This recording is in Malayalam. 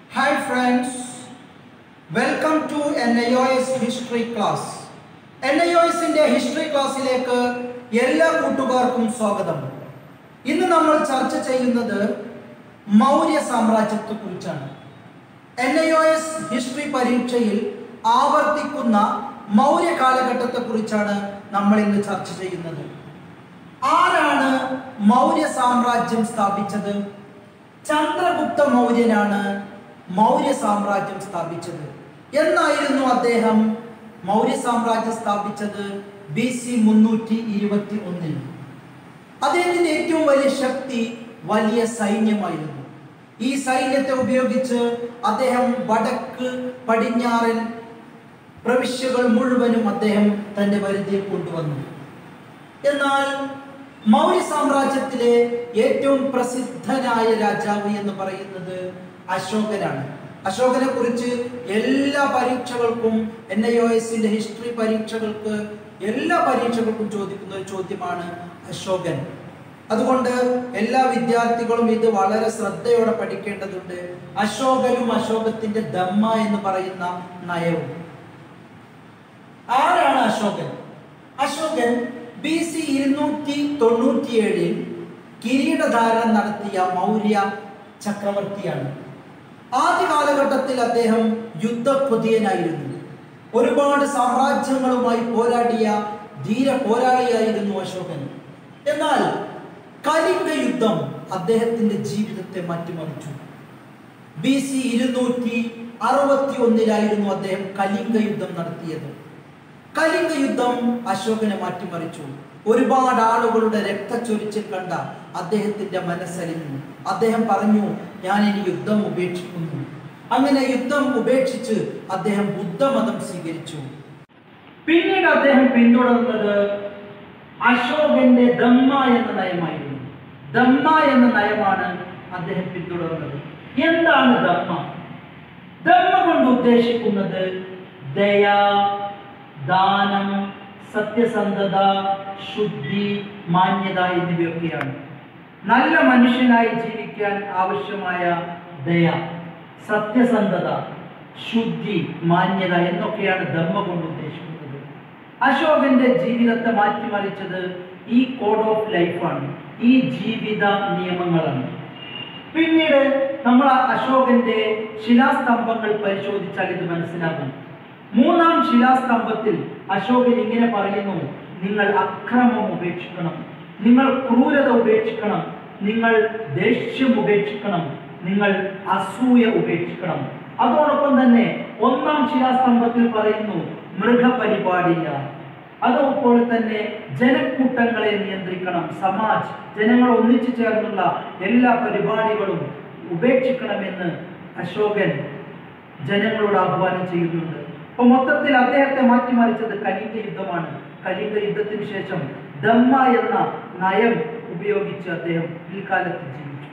Hi friends, welcome to NIOS History Class. NIOSന്റെ ഹിസ്റ്ററി ക്ലാസ്സിലേക്ക് എല്ലാ കൂട്ടുകാർക്കും സ്വാഗതം ഇന്ന് നമ്മൾ ചർച്ച ചെയ്യുന്നത് മൗര്യ സാമ്രാജ്യത്തെ കുറിച്ചാണ് N I O S history പരീക്ഷയിൽ ആവർത്തിക്കുന്ന മൗര്യ കാലഘട്ടത്തെ കുറിച്ചാണ് നമ്മൾ ഇന്ന് ചർച്ച ചെയ്യുന്നത് ആരാണ് മൗര്യ സാമ്രാജ്യം സ്ഥാപിച്ചത് ചന്ദ്രഗുപ്ത മൗര്യനാണ് മൗര്യ സാമ്രാജ്യം സ്ഥാപിച്ചത് എന്നായിരുന്നു അദ്ദേഹം മൗര്യ സാമ്രാജ്യം സ്ഥാപിച്ചത് ബി സി മുന്നൂറ്റി ഇരുപത്തി ഒന്നിൽ അദ്ദേഹത്തിന്റെ ഏറ്റവും വലിയ ശക്തി വലിയ സൈന്യമായിരുന്നു ഈ സൈന്യത്തെ ഉപയോഗിച്ച് അദ്ദേഹം വടക്ക് പടിഞ്ഞാറൻ പ്രവിശ്യകൾ മുഴുവനും അദ്ദേഹം തന്റെ പരിധിയിൽ കൊണ്ടുവന്നു എന്നാൽ മൗര്യ സാമ്രാജ്യത്തിലെ ഏറ്റവും പ്രസിദ്ധനായ രാജാവ് എന്ന് പറയുന്നത് അശോകനാണ് അശോകനെ കുറിച്ച് എല്ലാ പരീക്ഷകൾക്കും എൻ ഐ ഒ എസിന്റെ ഹിസ്റ്ററി പരീക്ഷകൾക്ക് എല്ലാ പരീക്ഷകൾക്കും ചോദിക്കുന്ന ഒരു ചോദ്യമാണ് അശോകൻ അതുകൊണ്ട് എല്ലാ വിദ്യാർത്ഥികളും ഇത് വളരെ ശ്രദ്ധയോടെ പഠിക്കേണ്ടതുണ്ട് അശോകനും അശോകത്തിന്റെ ദമ്മ എന്ന് പറയുന്ന നയവും ആരാണ് അശോകൻ അശോകൻ ബി സി ഇരുന്നൂറ്റി തൊണ്ണൂറ്റിയേഴിൽ കിരീടധാരണം നടത്തിയ മൗര്യ ചക്രവർത്തിയാണ് ആദ്യ കാലഘട്ടത്തിൽ അദ്ദേഹം യുദ്ധപ്രതിയനായിരുന്നു ഒരുപാട് സാമ്രാജ്യങ്ങളുമായി പോരാടിയ ധീര പോരാളിയായിരുന്നു അശോകൻ എന്നാൽ കലിംഗ യുദ്ധം അദ്ദേഹത്തിന്റെ ജീവിതത്തെ മാറ്റിമറിച്ചു ബി സി ഇരുന്നൂറ്റി അറുപത്തി ഒന്നിലായിരുന്നു അദ്ദേഹം കലിംഗ യുദ്ധം നടത്തിയത് കലിംഗ യുദ്ധം അശോകനെ മാറ്റിമറിച്ചു ഒരുപാട് ആളുകളുടെ രക്തച്ചൊരിച്ചിൽ കണ്ട അദ്ദേഹത്തിന്റെ മനസ്സലിഞ്ഞു അദ്ദേഹം പറഞ്ഞു ഞാൻ ഇനി യുദ്ധം ഉപേക്ഷിക്കുന്നു അങ്ങനെ യുദ്ധം ഉപേക്ഷിച്ച് അദ്ദേഹം ബുദ്ധമതം സ്വീകരിച്ചു പിന്നീട് അദ്ദേഹം പിന്തുടർന്നത് അശോകന്റെ ദമ്മ എന്ന നയമായിരുന്നു ദമ്മ എന്ന നയമാണ് അദ്ദേഹം പിന്തുടർന്നത് എന്താണ് ദമ്മ ദമ്മ കൊണ്ട് ഉദ്ദേശിക്കുന്നത് ദയ ദാനം സത്യസന്ധത ശുദ്ധി മാന്യത എന്നിവയൊക്കെയാണ് നല്ല മനുഷ്യനായി ജീവിക്കാൻ ആവശ്യമായ ദയ സത്യസന്ധത ശുദ്ധി മാന്യത എന്നൊക്കെയാണ് ധമ്മ കൊണ്ട് ഉദ്ദേശിക്കുന്നത് അശോകന്റെ ജീവിതത്തെ മാറ്റിമറിച്ചത് ഈ കോഡ് ഓഫ് ലൈഫാണ് ഈ ജീവിത നിയമങ്ങളാണ് പിന്നീട് നമ്മൾ അശോകന്റെ ശിലാസ്തംഭങ്ങൾ പരിശോധിച്ചാൽ ഇത് മനസ്സിലാകും മൂന്നാം ശിലാസ്തംഭത്തിൽ അശോകൻ ഇങ്ങനെ പറയുന്നു നിങ്ങൾ അക്രമം ഉപേക്ഷിക്കണം നിങ്ങൾ ക്രൂരത ഉപേക്ഷിക്കണം നിങ്ങൾ ദേഷ്യം ഉപേക്ഷിക്കണം നിങ്ങൾ അസൂയ ഉപേക്ഷിക്കണം അതോടൊപ്പം തന്നെ ഒന്നാം ശിലാസ്തംഭത്തിൽ പറയുന്നു മൃഗപരിപാടില്ല അതുപോലെ തന്നെ ജനക്കൂട്ടങ്ങളെ നിയന്ത്രിക്കണം സമാജ് ജനങ്ങൾ ഒന്നിച്ചു ചേർന്നുള്ള എല്ലാ പരിപാടികളും ഉപേക്ഷിക്കണമെന്ന് അശോകൻ ജനങ്ങളോട് ആഹ്വാനം ചെയ്യുന്നുണ്ട് അപ്പൊ മൊത്തത്തിൽ അദ്ദേഹത്തെ മാറ്റിമറിച്ചത് കലിംഗ യുദ്ധമാണ് കലിംഗ യുദ്ധത്തിന് ശേഷം ദമ്മ എന്ന നയം ഉപയോഗിച്ച് അദ്ദേഹം പിൽക്കാലത്ത് ജീവിച്ചു